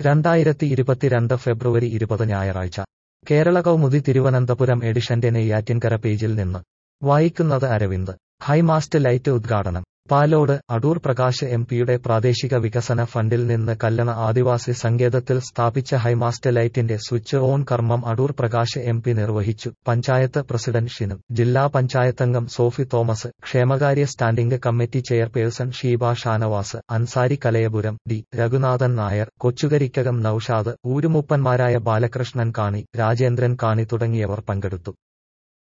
രണ്ടായിരത്തി ഇരുപത്തിരണ്ട് ഫെബ്രുവരി ഇരുപത് ഞായറാഴ്ച കേരള കൗമുദി തിരുവനന്തപുരം എഡിഷന്റെ നെയ്യാറ്റിൻകര പേജിൽ നിന്ന് വായിക്കുന്നത് അരവിന്ദ് ഹൈമാസ്റ്റ് ലൈറ്റ് ഉദ്ഘാടനം പാലോട് അടൂർ പ്രകാശ് എം പിയുടെ പ്രാദേശിക വികസന ഫണ്ടിൽ നിന്ന് കല്ലണ ആദിവാസി സങ്കേതത്തിൽ സ്ഥാപിച്ച ഹൈമാസ്റ്റ് ലൈറ്റിന്റെ സ്വിച്ച് ഓൺ കർമ്മം അടൂർ പ്രകാശ് എം പി നിർവഹിച്ചു പഞ്ചായത്ത് പ്രസിഡന്റ് ഷിനും ജില്ലാ പഞ്ചായത്തംഗം സോഫി തോമസ് ക്ഷേമകാര്യ standing committee chairperson Sheeba Shanavas Ansari Kalayapuram D Reghunathan Nair Kochukarikkakam Noushad ഊരുമൂപ്പന്മാരായ ബാലകൃഷ്ണൻ കാണി രാജേന്ദ്രൻ കാണി തുടങ്ങിയവർ പങ്കെടുത്തു